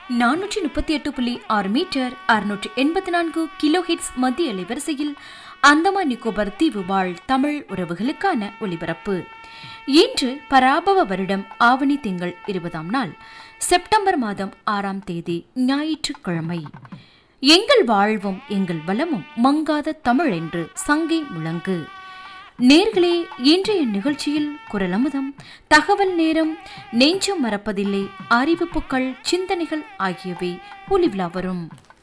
நானூற்றி முப்பத்தி எட்டு புள்ளி ஆறு மீட்டர் அறுநூற்றி எண்பத்தி நான்கு கிலோ ஹிட்ஸ் மத்திய அலைவரிசையில் அந்தமான் நிக்கோபர் தீவு வாழ் தமிழ் உறவுகளுக்கான ஒலிபரப்பு இன்று பராபவ வருடம் ஆவணி திங்கள் இருபதாம் நாள் செப்டம்பர் மாதம் ஆறாம் தேதி ஞாயிற்றுக்கிழமை எங்கள் வாழ்வும் எங்கள் வளமும் மங்காத தமிழ் என்று சங்கை முழங்கு நேர்களே இன்றைய நிகழ்ச்சியில் குரலமுதம் தகவல் நேரம் நெஞ்சம் மறப்பதில்லை அறிவிப்புகள் சிந்தனைகள் ஆகியவை ஒலிவிழா வரும்